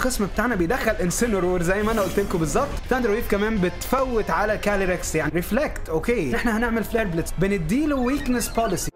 الخصم بتاعنا بيدخل انسينرور زي ما انا قلت لكم بالظبط ثاندر ويف كمان بتفوت على كاليركس يعني ريفلكت اوكي احنا هنعمل فلير بليتس بنديله ويكنس بوليسي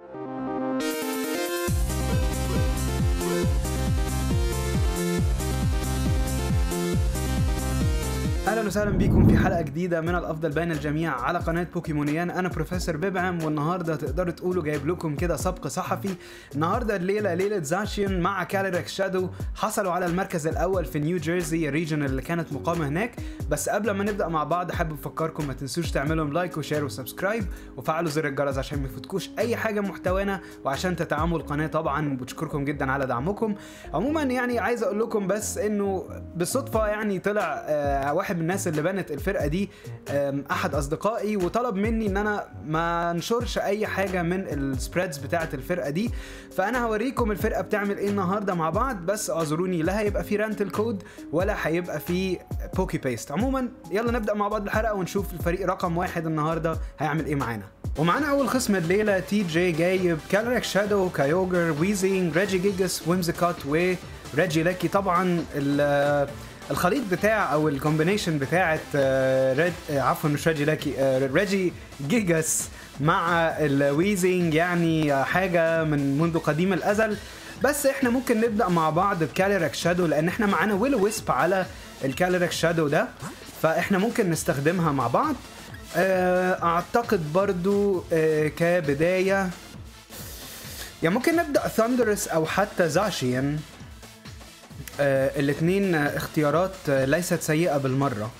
اهلا وسهلا بيكم في حلقه جديده من الافضل بين الجميع على قناه بوكيمونيان انا بروفيسور ببعم والنهارده تقدروا تقولوا جايب لكم كده سبق صحفي النهارده الليله ليله زاشيون مع كاليركس شادو حصلوا على المركز الاول في نيو جيرسي الريجن اللي كانت مقامه هناك بس قبل ما نبدا مع بعض حابب افكركم ما تنسوش تعملوا لايك وشير وسبسكرايب وفعلوا زر الجرس عشان ما يفوتكوش اي حاجه محتوانا وعشان تدعموا القناه طبعا بشكركم جدا على دعمكم عموما يعني عايز اقول لكم بس انه بالصدفه يعني طلع آه واحد من الناس اللي بنت الفرقه دي آم، احد اصدقائي وطلب مني ان انا ما انشرش اي حاجه من السبريدز بتاعه الفرقه دي فانا هوريكم الفرقه بتعمل ايه النهارده مع بعض بس اعذروني لا هيبقى في رانتل كود ولا هيبقى في بوكي بيست عموما يلا نبدا مع بعض الحلقه ونشوف الفريق رقم واحد النهارده هيعمل ايه معانا ومعانا اول خصم الليله تي جي جايب كالريك شادو كايوجر ويزينج ريجي جيجس ويمزكات وريجي لاكي طبعا ال- الخليط بتاع او الكومبينيشن بتاعت آه، ريد آه، عفوا مش ريجي لاكي آه، ريجي جيجاس مع الويزينج يعني آه، حاجه من منذ قديم الازل بس احنا ممكن نبدا مع بعض بكاليرك شادو لان احنا معانا ويل ويسب على الكاليرك شادو ده فاحنا ممكن نستخدمها مع بعض آه، اعتقد برضو آه، كبدايه يعني ممكن نبدا ثاندرس او حتى زاشيان آه الاثنين اختيارات آه ليست سيئة بالمرة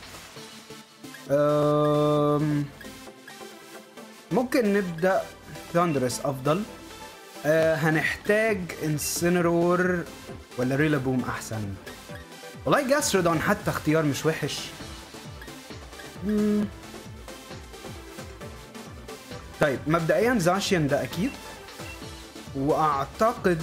آم، ممكن نبدأ ثاندرس أفضل آه هنحتاج انسينرور ولا ريلا بوم أحسن والله جاسترودون حتى اختيار مش وحش مم. طيب مبدئيا زاشيان ده أكيد وأعتقد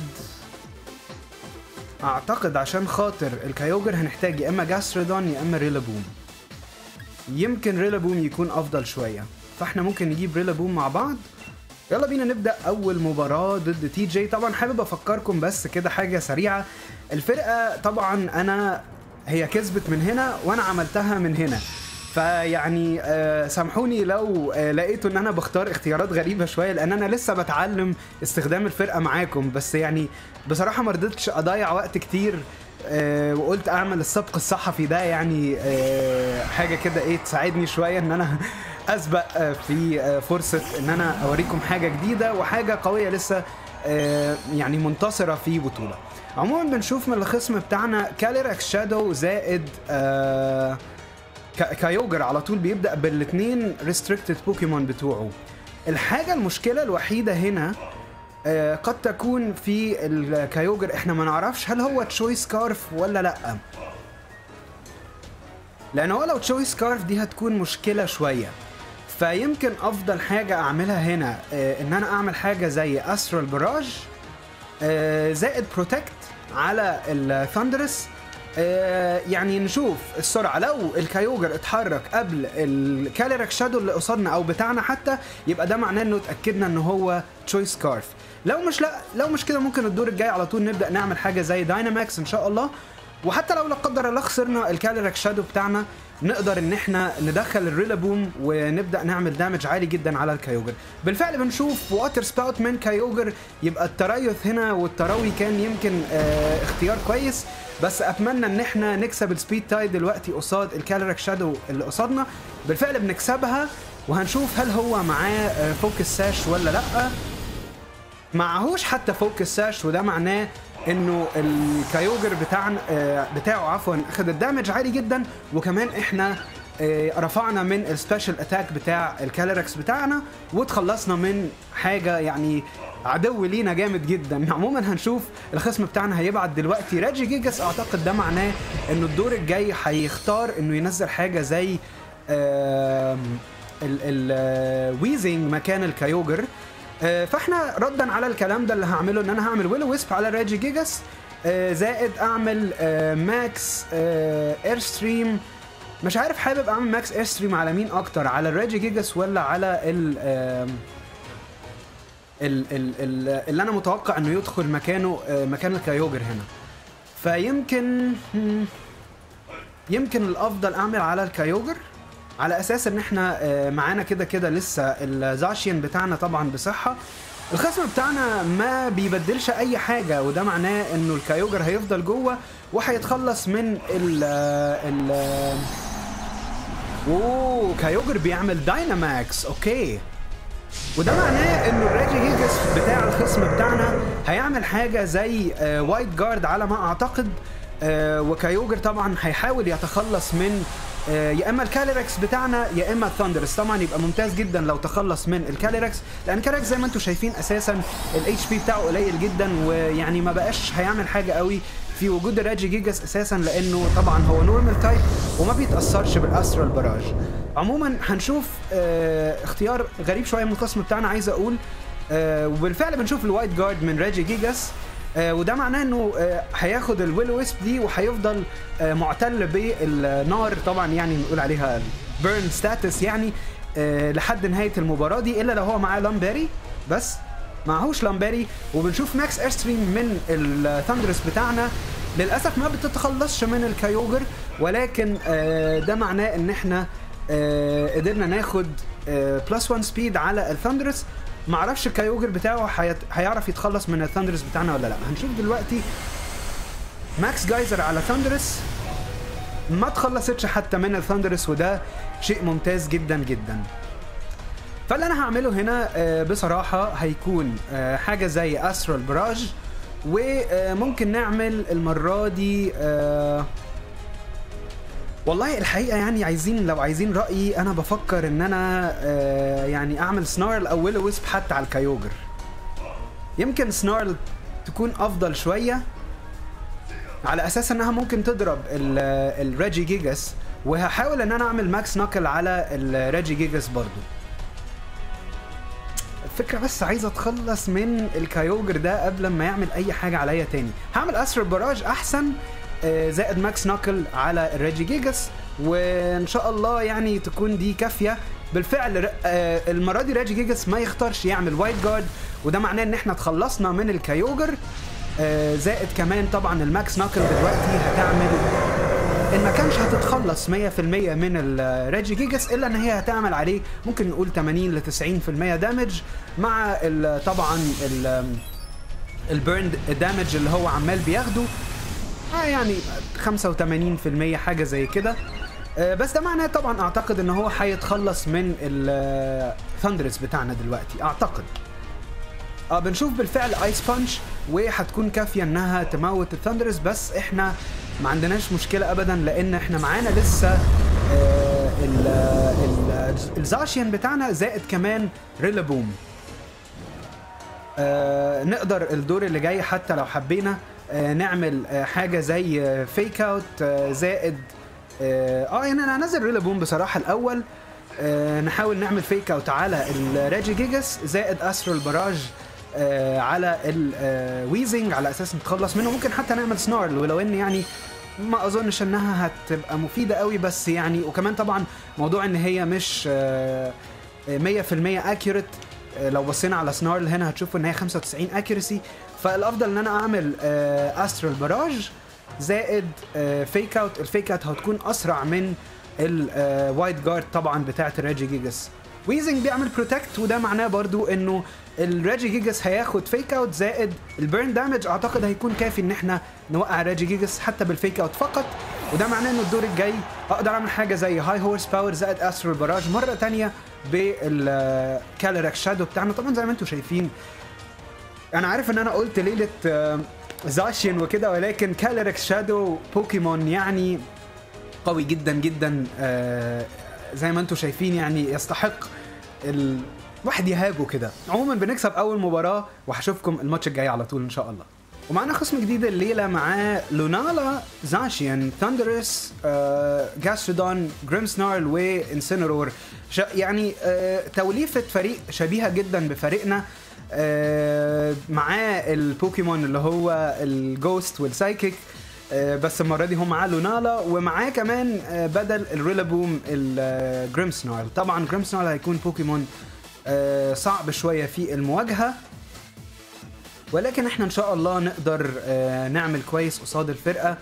اعتقد عشان خاطر الكايوجر هنحتاج يا اما جاسترودون يا اما ريلا بوم يمكن ريلا بوم يكون افضل شويه فاحنا ممكن نجيب ريلا بوم مع بعض يلا بينا نبدا اول مباراه ضد تي جي طبعا حابب افكركم بس كده حاجه سريعه الفرقه طبعا انا هي كسبت من هنا وانا عملتها من هنا فيعني آه سامحوني لو آه لقيتوا ان انا بختار اختيارات غريبه شويه لان انا لسه بتعلم استخدام الفرقه معاكم بس يعني بصراحه ما رضيتش اضيع وقت كتير آه وقلت اعمل السبق الصحفي ده يعني آه حاجه كده ايه تساعدني شويه ان انا اسبق آه في آه فرصه ان انا اوريكم حاجه جديده وحاجه قويه لسه آه يعني منتصره في بطوله عموما بنشوف من الخصم بتاعنا كاليراكس شادو زائد آه كا- كايوجر على طول بيبدا بالاثنين ريستريكتد بوكيمون بتوعه الحاجه المشكله الوحيده هنا آه، قد تكون في الكايوجر احنا ما نعرفش هل هو تشويس كارف ولا لا لان هو لو تشويس كارف دي هتكون مشكله شويه فيمكن افضل حاجه اعملها هنا آه، ان انا اعمل حاجه زي استرال براج آه، زائد بروتكت على الثاندرس آه، يعني نشوف السرعه لو الكايوجر اتحرك قبل الكاليرك شادو اللي قصادنا او بتاعنا حتى يبقى ده معناه انه اتاكدنا ان هو تشويس كارف لو مش لا لو مش كده ممكن الدور الجاي على طول نبدا نعمل حاجه زي دايناماكس ان شاء الله وحتى لو لا قدر الله خسرنا الكاليرك شادو بتاعنا نقدر ان احنا ندخل الريلا بوم ونبدا نعمل دامج عالي جدا على الكايوجر بالفعل بنشوف واتر سباوت من كايوجر يبقى التريث هنا والتراوي كان يمكن آه اختيار كويس بس اتمنى ان احنا نكسب السبيد تايد دلوقتي قصاد الكاليرك شادو اللي قصادنا بالفعل بنكسبها وهنشوف هل هو معاه آه فوكس ساش ولا لا معهوش حتى فوكس ساش وده معناه انه الكايوجر بتاعنا آه، بتاعه عفوا اخذ الدامج عالي جدا وكمان احنا آه، رفعنا من السبيشال اتاك بتاع الكاليركس بتاعنا وتخلصنا من حاجه يعني عدو لينا جامد جدا عموما هنشوف الخصم بتاعنا هيبعت دلوقتي راجي جيجاس اعتقد ده معناه انه الدور الجاي هيختار انه ينزل حاجه زي الويزنج مكان الكايوجر آه، فاحنا ردا على الكلام ده اللي هعمله ان انا هعمل ويل ويسب على راجي جيجاس آه، زائد اعمل آه، ماكس آه، اير ستريم مش عارف حابب اعمل ماكس اير ستريم على مين اكتر على الراجي جيجاس ولا على ال آم، ال ال ال اللي انا متوقع انه يدخل مكانه آه، مكان الكايوجر هنا فيمكن مم، يمكن الافضل اعمل على الكايوجر على اساس ان احنا آه، معانا كده كده لسه الزاشيان بتاعنا طبعا بصحه الخصم بتاعنا ما بيبدلش اي حاجه وده معناه انه الكايوجر هيفضل جوه وهيتخلص من ال ال اوه كايوجر بيعمل دايناماكس اوكي وده معناه انه الراجي جيجس بتاع الخصم بتاعنا هيعمل حاجه زي آه وايت جارد على ما اعتقد آه وكايوجر طبعا هيحاول يتخلص من آه يا اما الكاليركس بتاعنا يا اما الثاندرس طبعا يبقى ممتاز جدا لو تخلص من الكاليركس لان الكاليركس زي ما انتم شايفين اساسا الاتش بي بتاعه قليل جدا ويعني ما بقاش هيعمل حاجه قوي في وجود الراجي جيجاس اساسا لانه طبعا هو نورمال تايب وما بيتاثرش بالاسترال براج عموما هنشوف آه اختيار غريب شويه من القسم بتاعنا عايز اقول آه وبالفعل بنشوف الوايت جارد من راجي جيجاس آه وده معناه انه آه هياخد الويل ويسب دي وهيفضل آه معتل بالنار طبعا يعني نقول عليها بيرن ستاتس يعني آه لحد نهايه المباراه دي الا لو هو معاه لامبيري بس معهوش لامبيري وبنشوف ماكس ايرستريم من الثاندرس بتاعنا للاسف ما بتتخلصش من الكايوجر ولكن آه ده معناه ان احنا آه قدرنا ناخد آه بلس 1 سبيد على الثاندرس معرفش الكايوجر بتاعه هيت- هيعرف يتخلص من الثاندرس بتاعنا ولا لا هنشوف دلوقتي ماكس جايزر على ثاندرس ما تخلصتش حتى من الثاندرس وده شيء ممتاز جدا جدا فاللي انا هعمله هنا آه، بصراحه هيكون آه، حاجه زي استرال براج وممكن نعمل المره دي آه، والله الحقيقه يعني عايزين لو عايزين رايي انا بفكر ان انا آه، يعني اعمل سنارل او ويل ويسب حتى على الكايوجر يمكن سنارل تكون افضل شويه على اساس انها ممكن تضرب ال- الريجي جيجاس وهحاول ان انا اعمل ماكس ناكل على الريجي جيجاس برضو الفكرة بس عايز اتخلص من الكايوجر ده قبل ما يعمل اي حاجة عليا تاني هعمل اسر براج احسن آه، زائد ماكس ناكل على الريجي جيجاس وان شاء الله يعني تكون دي كافية بالفعل ر- آه، المرة دي ريجي جيجاس ما يختارش يعمل وايت جارد وده معناه ان احنا اتخلصنا من الكايوجر آه، زائد كمان طبعا الماكس ناكل دلوقتي هتعمل ان ما كانش هتتخلص 100% من الريجي جيجاس الا ان هي هتعمل عليه ممكن نقول 80 ل 90% دامج مع ال- طبعا البيرن دامج اللي هو عمال بياخده آه يعني 85% حاجه زي كده آه، بس ده معناه طبعا اعتقد ان هو هيتخلص من الثاندرس بتاعنا دلوقتي اعتقد اه بنشوف بالفعل ايس بانش وهتكون كافيه انها تموت الثاندرس بس احنا ما عندناش مشكله ابدا لان احنا معانا لسه آه ال- ال- الزاشيان بتاعنا زائد كمان ريلا بوم آه نقدر الدور اللي جاي حتى لو حبينا آه نعمل آه حاجه زي فيك اوت آه زائد اه آه، يعني انا هنزل ريلا بوم بصراحه الاول آه نحاول نعمل فيك اوت على الراجي جيجاس زائد استرال براج آه على الويزنج على اساس نتخلص منه ممكن حتى نعمل سنارل ولو ان يعني ما اظنش انها هتبقى مفيده قوي بس يعني وكمان طبعا موضوع ان هي مش آه، آه، 100% اكيوريت لو بصينا على سنارل هنا هتشوفوا ان هي 95 اكيرسي فالافضل ان انا اعمل استرال براج زائد فيك اوت الفيك اوت هتكون اسرع من الوايت جارد طبعا بتاعت الراجي جيجاس ويزنج بيعمل بروتكت وده معناه برضو انه الراجي جيجاس هياخد فيك اوت زائد البيرن دامج اعتقد هيكون كافي ان احنا نوقع راجي جيجاس حتى بالفيك اوت فقط وده معناه انه الدور الجاي اقدر اعمل حاجه زي هاي هورس باور زائد استرال براج مره تانية بالكاليراك شادو بتاعنا طبعا زي ما انتم شايفين انا عارف ان انا قلت ليله آه، زاشين وكده ولكن كاليراكس شادو بوكيمون يعني قوي جدا جدا آه، زي ما انتم شايفين يعني يستحق ال... واحد يهاجه كده عموما بنكسب اول مباراه وهشوفكم الماتش الجاي على طول ان شاء الله ومعنا خصم جديد الليله معاه لونالا زاشيان ثاندرس آه، جاسترودون جريمسنارل وانسينرور ش- يعني آه، توليفه فريق شبيهه جدا بفريقنا آه، معاه البوكيمون اللي هو الجوست والسايكيك آه، بس المره دي هم معاه لونالا ومعاه كمان آه، بدل الريلابوم الجريمسنارل طبعا جريمسنارل هيكون بوكيمون آه، صعب شويه في المواجهه ولكن احنا ان شاء الله نقدر آه، نعمل كويس قصاد الفرقه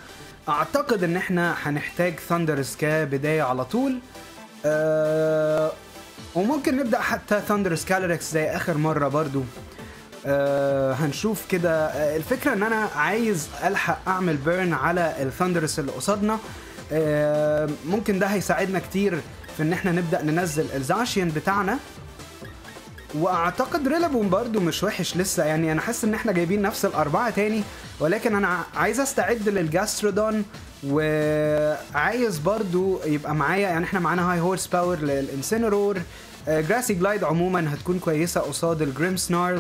اعتقد ان احنا هنحتاج ثاندرز كبدايه على طول أه وممكن نبدا حتى ثاندرز كالوريكس زي اخر مره برضو أه هنشوف كده أه الفكره ان انا عايز الحق اعمل بيرن على الثاندرز اللي قصادنا أه ممكن ده هيساعدنا كتير في ان احنا نبدا ننزل الزاشيان بتاعنا واعتقد ريلابون برضو مش وحش لسه يعني انا حاسس ان احنا جايبين نفس الاربعه تاني ولكن انا عايز استعد للجاسترودون وعايز برضو يبقى معايا يعني احنا معانا هاي هورس باور للانسينرور جراسي جلايد عموما هتكون كويسه قصاد الجريم سنارل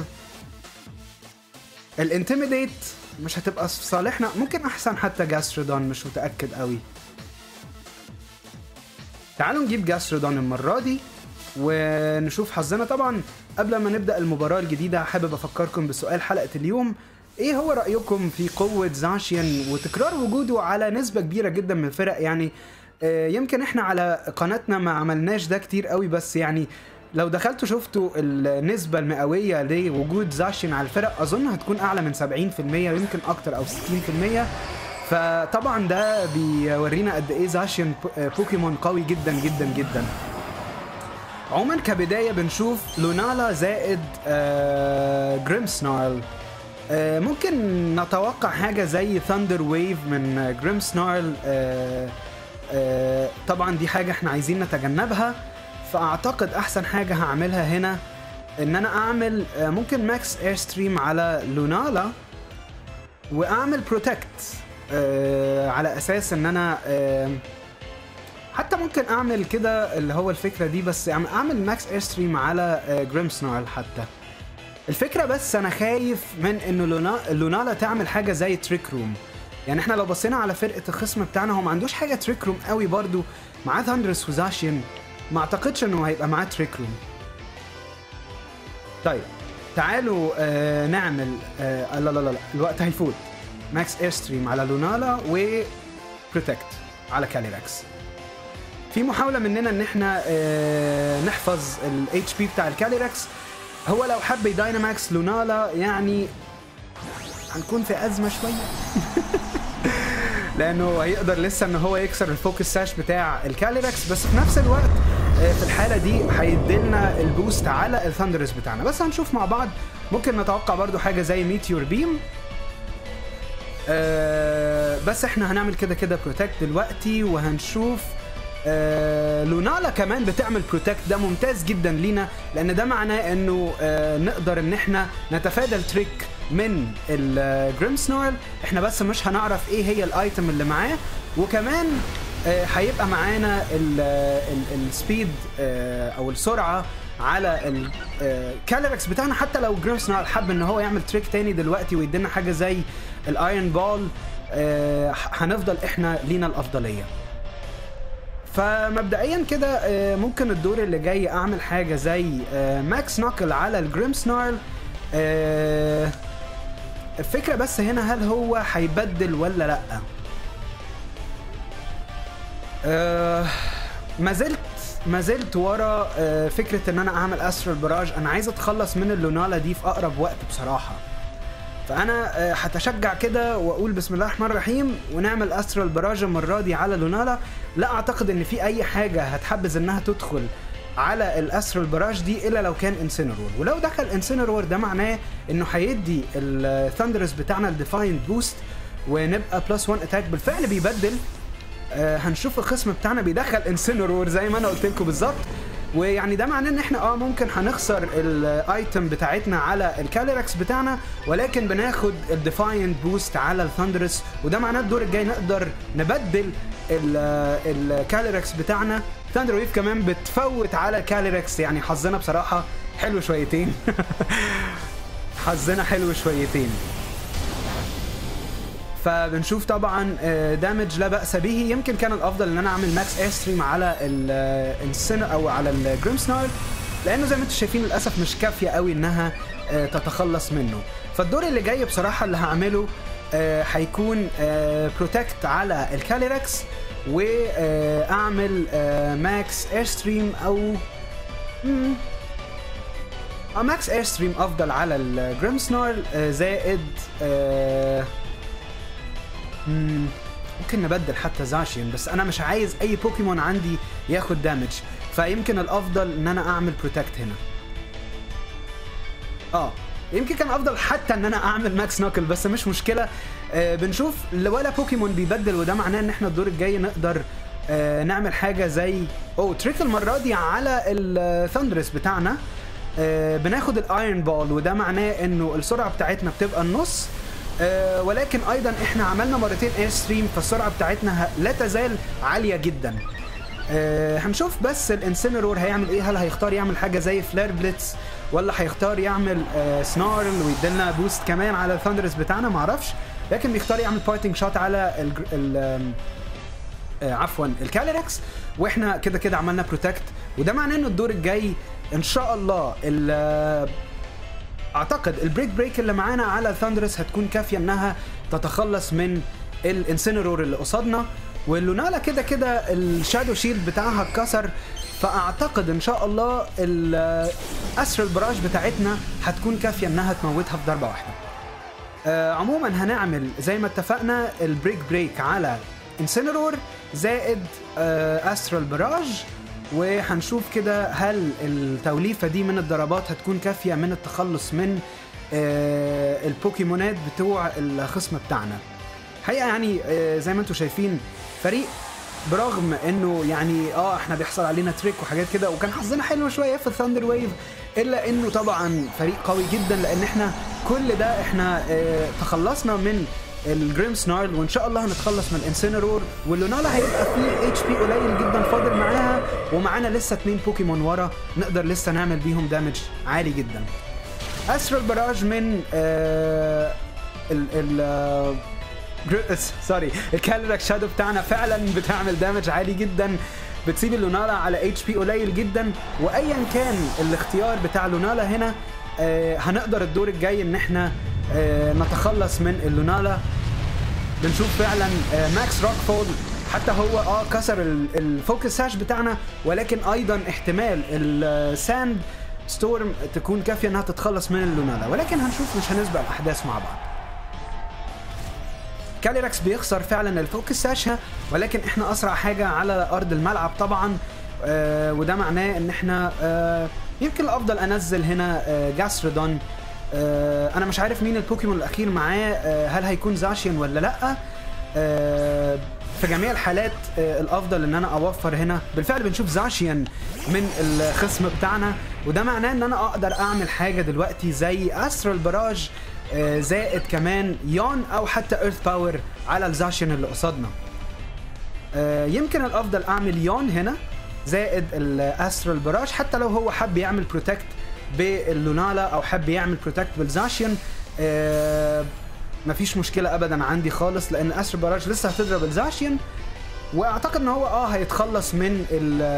الانتميديت مش هتبقى في صالحنا ممكن احسن حتى جاسترودون مش متاكد قوي تعالوا نجيب جاسترودون المره دي ونشوف حظنا طبعا قبل ما نبدا المباراه الجديده حابب افكركم بسؤال حلقه اليوم ايه هو رايكم في قوه زاشيان وتكرار وجوده على نسبه كبيره جدا من الفرق يعني آه يمكن احنا على قناتنا ما عملناش ده كتير قوي بس يعني لو دخلتوا شفتوا النسبة المئوية لوجود زاشين على الفرق أظن هتكون أعلى من 70% ويمكن أكتر أو 60% فطبعا ده بيورينا قد إيه زاشين بوكيمون قوي جدا جدا جدا عموما كبدايه بنشوف لونالا زائد آه جريم سنارل آه ممكن نتوقع حاجه زي ثاندر ويف من جريم سنارل آه آه طبعا دي حاجه احنا عايزين نتجنبها فاعتقد احسن حاجه هعملها هنا ان انا اعمل آه ممكن ماكس اير ستريم على لونالا واعمل بروتكت آه على اساس ان انا آه حتى ممكن اعمل كده اللي هو الفكره دي بس اعمل ماكس اير ستريم على جريم سنارل حتى الفكره بس انا خايف من انه لونا لونالا تعمل حاجه زي تريك روم يعني احنا لو بصينا على فرقه الخصم بتاعنا هو ما عندوش حاجه تريك روم قوي برضو معاه ثاندرس وزاشين ما اعتقدش انه هيبقى معاه تريك روم طيب تعالوا آه نعمل آه لا لا لا, لا. الوقت هيفوت ماكس اير ستريم على لونالا و بروتكت على كاليراكس في محاوله مننا ان احنا اه نحفظ الاتش بي بتاع الكاليراكس هو لو حب يدايناماكس لونالا يعني هنكون في ازمه شويه لانه هيقدر لسه ان هو يكسر الفوكس ساش بتاع الكاليراكس بس في نفس الوقت اه في الحاله دي هيديلنا البوست على الثاندرز بتاعنا بس هنشوف مع بعض ممكن نتوقع برضو حاجه زي ميتيور بيم اه بس احنا هنعمل كده كده بروتكت دلوقتي وهنشوف آه لونالا كمان بتعمل بروتكت ده ممتاز جدا لينا لان ده معناه انه آه نقدر ان احنا نتفادى التريك من الجريم سنورل احنا بس مش هنعرف ايه هي الايتم اللي معاه وكمان آه هيبقى معانا السبيد او السرعه على الكاليركس بتاعنا حتى لو جريم سنورل حب ان هو يعمل تريك تاني دلوقتي ويدينا حاجه زي الايرون بول هنفضل احنا لينا الافضليه فمبدئيا كده ممكن الدور اللي جاي اعمل حاجه زي ماكس ناكل على الجريم سنارل الفكره بس هنا هل هو هيبدل ولا لا ما زلت ما زلت ورا فكره ان انا اعمل استرال براج انا عايز اتخلص من اللونالا دي في اقرب وقت بصراحه فانا هتشجع كده واقول بسم الله الرحمن الرحيم ونعمل استرال براج المره دي على لونالا لا اعتقد ان في اي حاجه هتحبذ انها تدخل على الاسترال براج دي الا لو كان انسينرور ولو دخل انسينرور ده معناه انه هيدي الثاندرس بتاعنا الديفايند بوست ونبقى بلس 1 اتاك بالفعل بيبدل آه هنشوف الخصم بتاعنا بيدخل انسينرور زي ما انا قلت لكم بالظبط ويعني ده معناه ان احنا اه ممكن هنخسر الايتم بتاعتنا على الكاليراكس بتاعنا ولكن بناخد الديفاينت بوست على الثاندرس وده معناه الدور الجاي نقدر نبدل الكاليراكس بتاعنا ثاندر ويف كمان بتفوت على الكاليراكس يعني حظنا بصراحه حلو شويتين حظنا حلو شويتين فبنشوف طبعا دامج لا باس به يمكن كان الافضل ان انا اعمل ماكس اير ستريم على السن او على الجريم سنار لانه زي ما انتم شايفين للاسف مش كافيه قوي انها تتخلص منه فالدور اللي جاي بصراحه اللي هعمله هيكون بروتكت على الكاليراكس واعمل ماكس اير ستريم او ماكس اير ستريم افضل على الجريم سنار زائد ممكن نبدل حتى زاشيان بس انا مش عايز اي بوكيمون عندي ياخد دامج فيمكن الافضل ان انا اعمل بروتكت هنا اه يمكن كان افضل حتى ان انا اعمل ماكس نوكل بس مش مشكله آه بنشوف ولا بوكيمون بيبدل وده معناه ان احنا الدور الجاي نقدر آه نعمل حاجه زي او تريك المره دي على الثاندرس بتاعنا آه بناخد الايرون بول وده معناه انه السرعه بتاعتنا بتبقى النص آه ولكن ايضا احنا عملنا مرتين اير ستريم فالسرعه بتاعتنا لا تزال عاليه جدا آه هنشوف بس الانسينرور هيعمل ايه هل هيختار يعمل حاجه زي فلير بليتس ولا هيختار يعمل آه سنارل ويديلنا بوست كمان على الثاندرس بتاعنا معرفش لكن بيختار يعمل بارتنج شوت على ال ال آه عفوا الكاليركس واحنا كده كده عملنا بروتكت وده معناه انه الدور الجاي ان شاء الله اعتقد البريك بريك اللي معانا على ثاندرس هتكون كافيه انها تتخلص من الانسينرور اللي قصادنا واللونالا كده كده الشادو شيلد بتاعها اتكسر فاعتقد ان شاء الله الاسر البراج بتاعتنا هتكون كافيه انها تموتها في ضربه واحده آه عموما هنعمل زي ما اتفقنا البريك بريك على انسينرور زائد آه استرال براج وهنشوف كده هل التوليفه دي من الضربات هتكون كافيه من التخلص من آه البوكيمونات بتوع الخصم بتاعنا حقيقه يعني آه زي ما انتم شايفين فريق برغم انه يعني اه احنا بيحصل علينا تريك وحاجات كده وكان حظنا حلو شويه في الثاندر ويف الا انه طبعا فريق قوي جدا لان احنا كل ده احنا اه تخلصنا من الجريم سنارل وان شاء الله هنتخلص من الانسينرور واللونالا هيبقى فيه اتش بي قليل جدا فاضل معاها ومعانا لسه اتنين بوكيمون ورا نقدر لسه نعمل بيهم دامج عالي جدا اسر البراج من آه ال ال سوري الكالراك شادو بتاعنا فعلا بتعمل دامج عالي جدا بتسيب اللونالا على اتش بي قليل جدا وايا كان الاختيار بتاع لونالا هنا آه هنقدر الدور الجاي ان احنا آه نتخلص من اللونالا بنشوف فعلا آه ماكس روكفولد حتى هو اه كسر الفوكس ساش بتاعنا ولكن ايضا احتمال الساند ستورم تكون كافيه انها تتخلص من اللونالا ولكن هنشوف مش هنسبق الاحداث مع بعض كاليراكس بيخسر فعلا الفوكس ساشا ولكن احنا اسرع حاجه على ارض الملعب طبعا آه وده معناه ان احنا آه يمكن الافضل انزل هنا آه جاسترودون آه انا مش عارف مين البوكيمون الاخير معاه آه هل هيكون زاشيان ولا لا آه في جميع الحالات آه الافضل ان انا اوفر هنا بالفعل بنشوف زاشيان من الخصم بتاعنا وده معناه ان انا اقدر اعمل حاجه دلوقتي زي استرال براج آه زائد كمان يون او حتى ايرث باور على الزاشن اللي قصادنا آه يمكن الافضل اعمل يون هنا زائد الاسترال براج حتى لو هو حب يعمل بروتكت باللونالا او حب يعمل بروتكت بالزاشن آه مفيش مشكله ابدا عندي خالص لان استرال براج لسه هتضرب الزاشن واعتقد ان هو اه هيتخلص من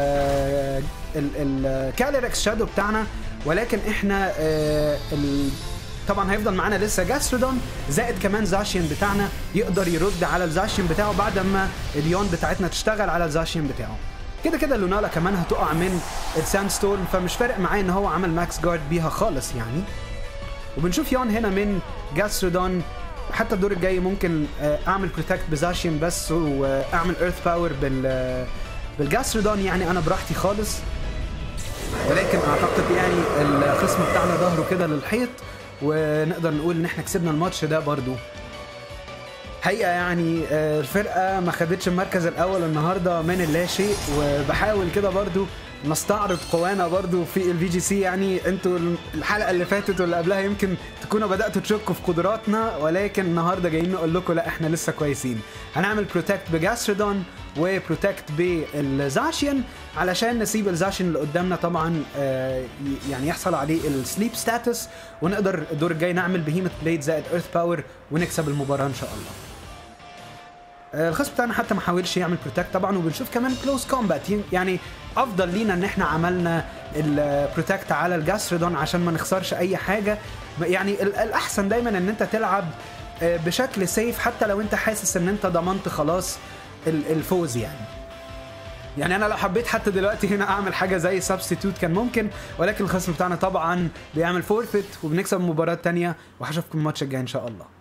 الكاليركس شادو بتاعنا ولكن احنا آه طبعا هيفضل معانا لسه جاسترودون زائد كمان زاشين بتاعنا يقدر يرد على الزاشين بتاعه بعد ما اليون بتاعتنا تشتغل على الزاشين بتاعه كده كده لونالا كمان هتقع من الساند ستورم فمش فارق معاه ان هو عمل ماكس جارد بيها خالص يعني وبنشوف يون هنا من جاسترودون حتى الدور الجاي ممكن اعمل بروتكت بزاشين بس واعمل ايرث باور بال بالجاسترودون يعني انا براحتي خالص ولكن اعتقد يعني الخصم بتاعنا ظهره كده للحيط ونقدر نقول ان احنا كسبنا الماتش ده برضو حقيقة يعني الفرقة ما خدتش المركز الأول النهاردة من اللا شيء وبحاول كده برضو نستعرض قوانا برضو في الفي جي سي يعني انتوا الحلقة اللي فاتت واللي قبلها يمكن تكونوا بدأتوا تشكوا في قدراتنا ولكن النهاردة جايين نقول لكم لا احنا لسه كويسين هنعمل بروتكت بجاسترودون وبروتكت بالزاشيان علشان نسيب الزاشيان اللي قدامنا طبعا آه يعني يحصل عليه السليب ستاتس ونقدر الدور الجاي نعمل بهيمة بليد زائد ايرث باور ونكسب المباراة ان شاء الله الخصم بتاعنا حتى ما حاولش يعمل بروتكت طبعا وبنشوف كمان كلوز كومبات يعني افضل لينا ان احنا عملنا البروتكت على الجاسترودون عشان ما نخسرش اي حاجه يعني الاحسن دايما ان انت تلعب بشكل سيف حتى لو انت حاسس ان انت ضمنت خلاص الفوز يعني يعني انا لو حبيت حتى دلوقتي هنا اعمل حاجه زي سبستيتوت كان ممكن ولكن الخصم بتاعنا طبعا بيعمل فورفيت وبنكسب مباراه تانية وهشوفكم الماتش الجاي ان شاء الله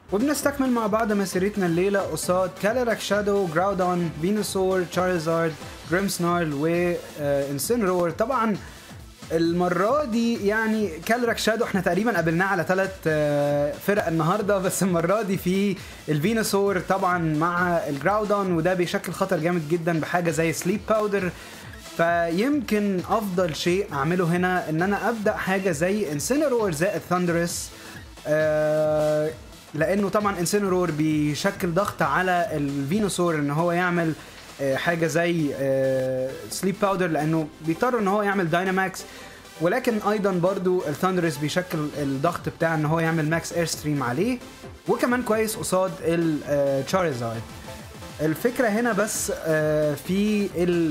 وبنستكمل مع بعض مسيرتنا الليلة قصاد كاليراك شادو جراودون فينوسور تشارلزارد جريمسنارل وانسينرور طبعا المرة دي يعني كالراك شادو احنا تقريبا قابلناه على ثلاث فرق النهارده بس المرة دي في الفينوسور طبعا مع الجراودون وده بيشكل خطر جامد جدا بحاجة زي سليب باودر فيمكن افضل شيء اعمله هنا ان انا ابدا حاجة زي انسينرور زائد ثاندرس آه لانه طبعا انسينرور بيشكل ضغط على الفينوسور ان هو يعمل آه، حاجه زي سليب باودر لانه بيضطر ان هو يعمل دايناماكس ولكن ايضا برضو الثاندرس بيشكل الضغط بتاع ان هو يعمل ماكس اير ستريم عليه وكمان كويس قصاد التشارزارد الفكره هنا بس آه، في ال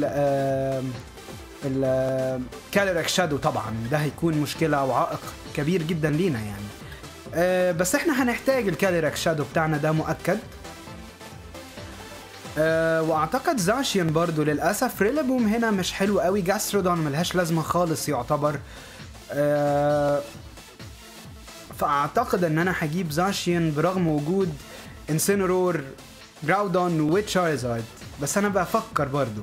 الكاليراك شادو طبعا ده هيكون مشكله وعائق كبير جدا لينا يعني آه، بس احنا هنحتاج الكاليراك شادو بتاعنا ده مؤكد أه واعتقد زاشيان برضو للاسف ريلابوم هنا مش حلو قوي جاسترودون ملهاش لازمه خالص يعتبر أه فاعتقد ان انا هجيب زاشيان برغم وجود انسينرور جراودون وتشارزارد بس انا بفكر برضو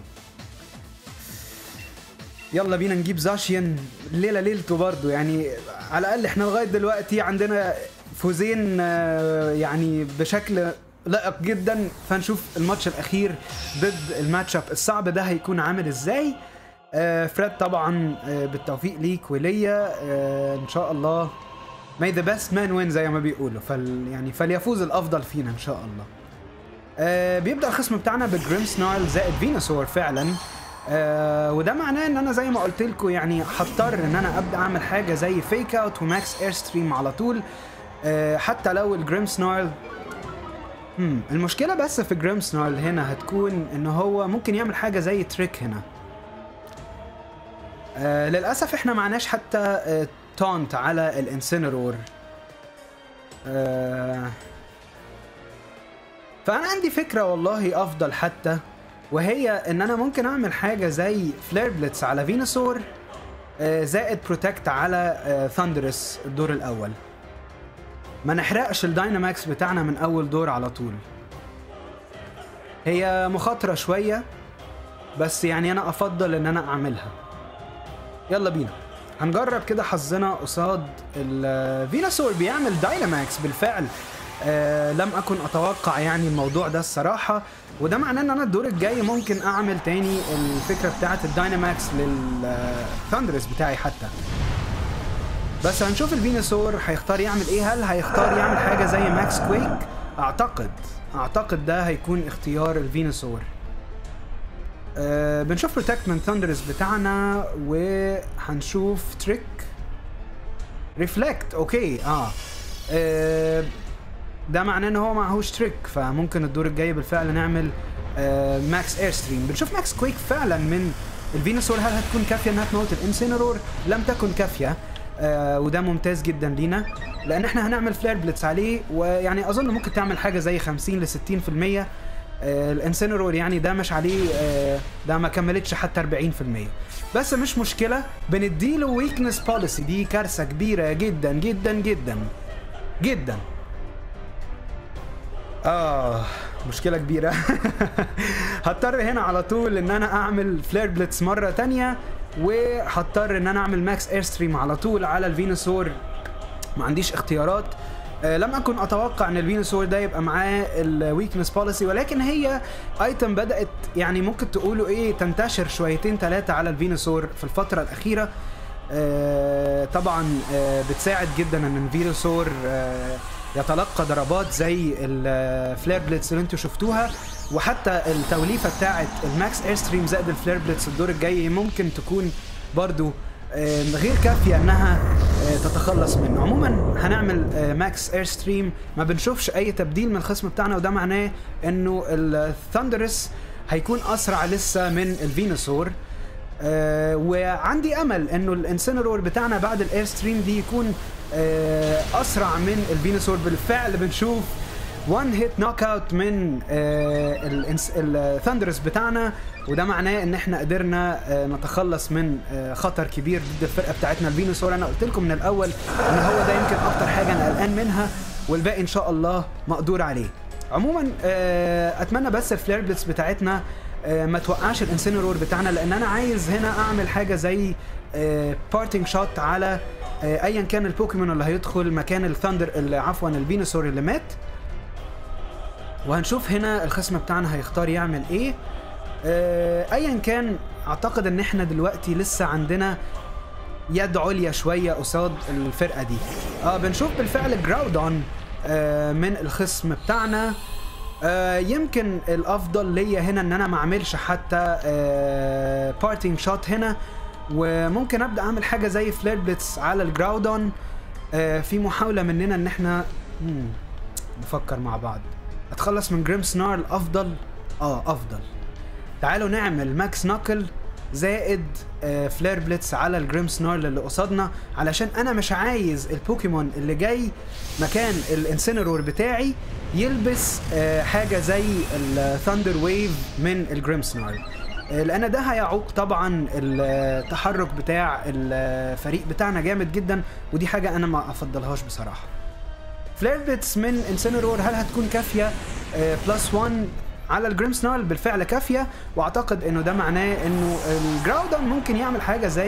يلا بينا نجيب زاشيان الليله ليلته برضو يعني على الاقل احنا لغايه دلوقتي عندنا فوزين آه، يعني بشكل لائق جدا فنشوف الماتش الاخير ضد الماتش اب الصعب ده هيكون عامل ازاي آه فريد طبعا آه بالتوفيق ليك وليا آه ان شاء الله may the best man win زي ما بيقولوا فل يعني فليفوز الافضل فينا ان شاء الله آه بيبدا الخصم بتاعنا بجريم سنارل زائد فينوسور فعلا آه وده معناه ان انا زي ما قلت لكم يعني هضطر ان انا ابدا اعمل حاجه زي فيك اوت وماكس اير ستريم على طول آه حتى لو الجريم سنارل امم المشكلة بس في جريم سنارل هنا هتكون ان هو ممكن يعمل حاجة زي تريك هنا آه للأسف احنا معناش حتى آه تونت على الانسينرور آه فأنا عندي فكرة والله أفضل حتى وهي إن أنا ممكن أعمل حاجة زي فلير بليتس على فينوسور آه زائد بروتكت على آه ثاندرس الدور الأول ما نحرقش الدايناماكس بتاعنا من اول دور على طول هي مخاطرة شوية بس يعني انا افضل ان انا اعملها يلا بينا هنجرب كده حظنا قصاد الفيناسور بيعمل دايناماكس بالفعل آه لم اكن اتوقع يعني الموضوع ده الصراحة وده معناه ان انا الدور الجاي ممكن اعمل تاني الفكرة بتاعت الدايناماكس للثاندرس بتاعي حتى بس هنشوف الفينوسور هيختار يعمل ايه هل هيختار يعمل حاجه زي ماكس كويك اعتقد اعتقد ده هيكون اختيار الفينوسور أه بنشوف بروتكت من ثاندرز بتاعنا وهنشوف تريك ريفلكت اوكي اه, أه ده معناه ان هو معهوش تريك فممكن الدور الجاي بالفعل نعمل أه ماكس اير ستريم بنشوف ماكس كويك فعلا من الفينوسور هل هتكون كافيه انها تموت الانسينرور لم تكن كافيه آه وده ممتاز جدا لينا لان احنا هنعمل فلير بليتس عليه ويعني اظن ممكن تعمل حاجه زي 50 ل 60% آه الانسينرور يعني ده مش عليه آه ده ما كملتش حتى 40% بس مش مشكله بنديله ويكنس بوليسي دي كارثه كبيره جدا جدا جدا جدا اه مشكله كبيره هضطر هنا على طول ان انا اعمل فلير بليتس مره تانية وهضطر ان انا اعمل ماكس اير ستريم على طول على الفينوسور ما عنديش اختيارات آه لم اكن اتوقع ان الفينوسور ده يبقى معاه الويكنس بوليسي ولكن هي ايتم بدات يعني ممكن تقولوا ايه تنتشر شويتين ثلاثه على الفينوسور في الفتره الاخيره آه طبعا آه بتساعد جدا ان الفينوسور آه يتلقى ضربات زي الفلير بليتس اللي انتوا شفتوها وحتى التوليفه بتاعه الماكس اير ستريم زائد الفلير بليتس الدور الجاي ممكن تكون برضو غير كافيه انها تتخلص منه عموما هنعمل ماكس اير ستريم ما بنشوفش اي تبديل من الخصم بتاعنا وده معناه انه الثاندرس هيكون اسرع لسه من الفينوسور آه وعندي امل انه الانسينرور بتاعنا بعد الاير ستريم دي يكون آه اسرع من الفينوسور بالفعل بنشوف وان هيت نوك اوت من آه الثاندرس بتاعنا وده معناه ان احنا قدرنا آه نتخلص من آه خطر كبير ضد الفرقه بتاعتنا الفينوسور انا قلت لكم من الاول ان هو ده يمكن اكتر حاجه انا قلقان منها والباقي ان شاء الله مقدور عليه عموما آه، اتمنى بس الفلير بليتس بتاعتنا آه، ما توقعش الانسينرور بتاعنا لان انا عايز هنا اعمل حاجه زي بارتنج شوت على آه، ايا كان البوكيمون اللي هيدخل مكان الثاندر اللي عفوا الفينوسور اللي مات وهنشوف هنا الخصم بتاعنا هيختار يعمل ايه آه، ايا كان اعتقد ان احنا دلوقتي لسه عندنا يد عليا شويه قصاد الفرقه دي اه بنشوف بالفعل جراودون آه من الخصم بتاعنا آه يمكن الافضل ليا هنا ان انا ما اعملش حتى آه بارتنج شوت هنا وممكن ابدا اعمل حاجه زي فلير بليتس على الجراودون آه في محاوله مننا ان احنا مم، نفكر مع بعض اتخلص من جريم سنارل افضل اه افضل تعالوا نعمل ماكس ناكل زائد آه، فلير بليتس على الجريم سنارل اللي قصادنا علشان انا مش عايز البوكيمون اللي جاي مكان الانسينرور بتاعي يلبس آه، حاجه زي الثاندر ويف من الجريم سنارل آه، لان ده هيعوق طبعا التحرك بتاع الفريق بتاعنا جامد جدا ودي حاجه انا ما افضلهاش بصراحه فلير بيتس من انسينرور هل هتكون كافيه بلس 1 على الجريم سنارل بالفعل كافيه واعتقد انه ده معناه انه الجراودون ممكن يعمل حاجه زي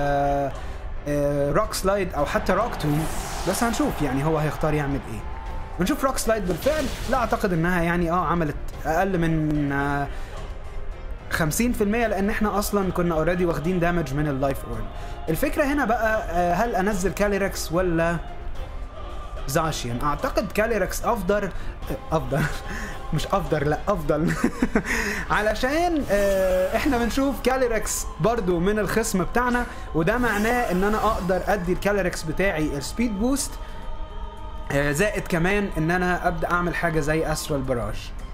روك سلايد او حتى روك توم بس هنشوف يعني هو هيختار يعمل ايه ونشوف روك سلايد بالفعل لا اعتقد انها يعني اه عملت اقل من آه 50% لان احنا اصلا كنا اوريدي واخدين دامج من اللايف اورب الفكره هنا بقى آه، هل انزل كاليركس ولا زاشيان اعتقد كاليركس افضل افضل مش افضل لا افضل علشان آه، احنا بنشوف كاليركس برضو من الخصم بتاعنا وده معناه ان انا اقدر ادي الكاليركس بتاعي السبيد بوست آه، زائد كمان ان انا ابدا اعمل حاجه زي استرال براج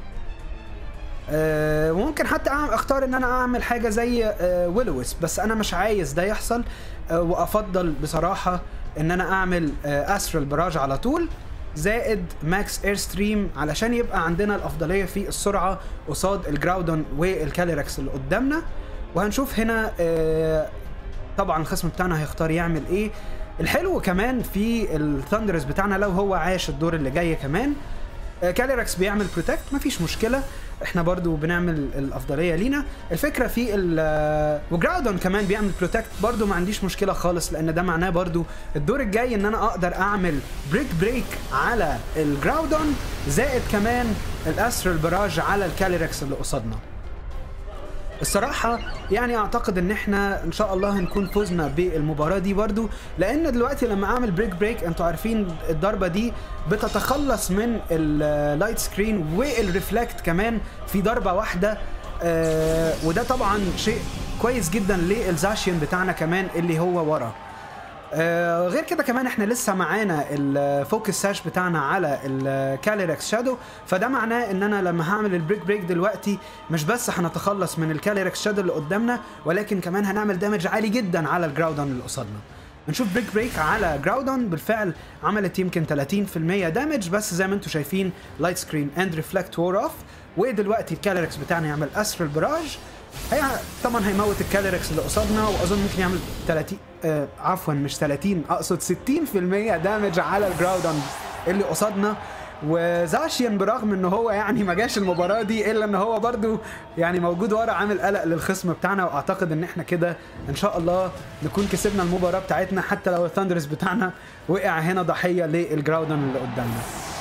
آه، وممكن حتى أعمل اختار ان انا اعمل حاجه زي آه، ويلوس بس انا مش عايز ده يحصل آه، وافضل بصراحه ان انا اعمل استرال براج على طول زائد ماكس اير ستريم علشان يبقى عندنا الافضليه في السرعه قصاد الجراودون والكاليركس اللي قدامنا وهنشوف هنا آه، طبعا الخصم بتاعنا هيختار يعمل ايه الحلو كمان في الثاندرز بتاعنا لو هو عاش الدور اللي جاي كمان آه، كاليركس بيعمل بروتكت مفيش مشكله احنا برضو بنعمل الافضليه لينا الفكره في ال آه، وجراودون كمان بيعمل بروتكت برضو ما عنديش مشكله خالص لان ده معناه برضو الدور الجاي ان انا اقدر اعمل بريك بريك على الجراودون زائد كمان الاسترال براج على الكاليركس اللي قصادنا الصراحة يعني اعتقد ان احنا ان شاء الله هنكون فزنا بالمباراة دي برضو لان دلوقتي لما اعمل بريك بريك انتوا عارفين الضربة دي بتتخلص من اللايت سكرين والريفلكت كمان في ضربة واحدة آه وده طبعا شيء كويس جدا للزاشيان بتاعنا كمان اللي هو ورا آه غير كده كمان احنا لسه معانا الفوكس ساش بتاعنا على الكاليركس شادو فده معناه ان انا لما هعمل البريك بريك دلوقتي مش بس هنتخلص من الكاليركس شادو اللي قدامنا ولكن كمان هنعمل دامج عالي جدا على الجراودون اللي قصادنا نشوف بريك بريك على جراودون بالفعل عملت يمكن 30% دامج بس زي ما انتم شايفين لايت سكرين اند ريفلكت وور اوف ودلوقتي الكاليركس بتاعنا يعمل اسفل براج هي طبعا هيموت الكاليركس اللي قصادنا واظن ممكن يعمل 30 آه عفوا مش 30 اقصد 60% دامج على الجراودون اللي قصادنا وزاشيان برغم ان هو يعني ما جاش المباراه دي الا ان هو برضو يعني موجود ورا عامل قلق للخصم بتاعنا واعتقد ان احنا كده ان شاء الله نكون كسبنا المباراه بتاعتنا حتى لو الثاندرز بتاعنا وقع هنا ضحيه للجراودون اللي قدامنا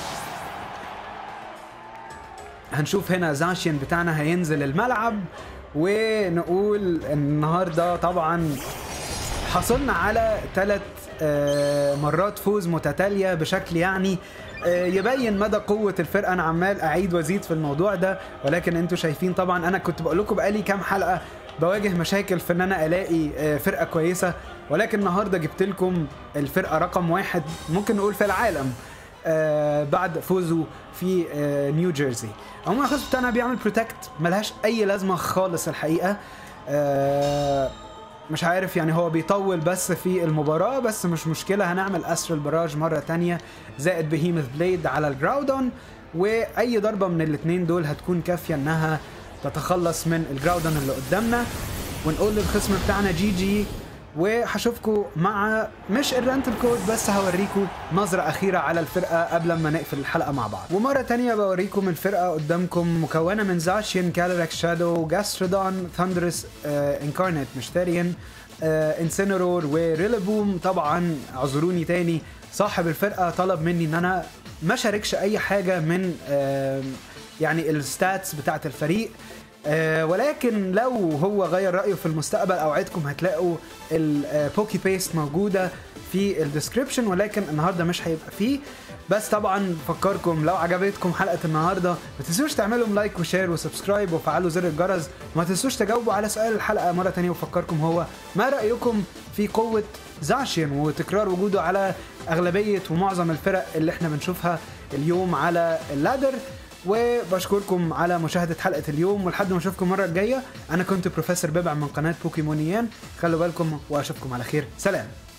هنشوف هنا زاشيان بتاعنا هينزل الملعب ونقول النهارده طبعا حصلنا على ثلاث مرات فوز متتاليه بشكل يعني آه، يبين مدى قوة الفرقة أنا عمال أعيد وأزيد في الموضوع ده ولكن أنتوا شايفين طبعا أنا كنت بقول لكم بقالي كام حلقة بواجه مشاكل في إن أنا ألاقي آه، فرقة كويسة ولكن النهاردة جبت لكم الفرقة رقم واحد ممكن نقول في العالم آه، بعد فوزه في آه، نيو جيرسي عموما الخصم بتاعنا بيعمل بروتكت ملهاش اي لازمه خالص الحقيقه آه، مش عارف يعني هو بيطول بس في المباراة بس مش مشكلة هنعمل أسر البراج مرة تانية زائد بهيمث بليد على الجراودون وأي ضربة من الاتنين دول هتكون كافية إنها تتخلص من الجراودون اللي قدامنا ونقول للخصم بتاعنا جي جي وهشوفكم مع مش الرنتل كود بس هوريكم نظرة أخيرة على الفرقة قبل ما نقفل الحلقة مع بعض ومرة تانية بوريكم الفرقة قدامكم مكونة من زاشين كالوريكس شادو جاسترودون ثاندرس انكارنت مش تاريان انسينرور وريلابوم طبعا اعذروني تاني صاحب الفرقة طلب مني ان انا ما شاركش اي حاجة من آه يعني الستاتس بتاعت الفريق آه ولكن لو هو غير رايه في المستقبل اوعدكم هتلاقوا البوكي بيست موجوده في الديسكربشن ولكن النهارده مش هيبقى فيه بس طبعا بفكركم لو عجبتكم حلقه النهارده ما تنسوش تعملوا لايك وشير وسبسكرايب وفعلوا زر الجرس وما تنسوش تجاوبوا على سؤال الحلقه مره تانية وفكركم هو ما رايكم في قوه زاشين وتكرار وجوده على اغلبيه ومعظم الفرق اللي احنا بنشوفها اليوم على اللادر وبشكركم على مشاهدة حلقة اليوم ولحد ما اشوفكم المرة الجاية انا كنت بروفيسور ببع من قناة بوكيمونيان خلوا بالكم واشوفكم على خير سلام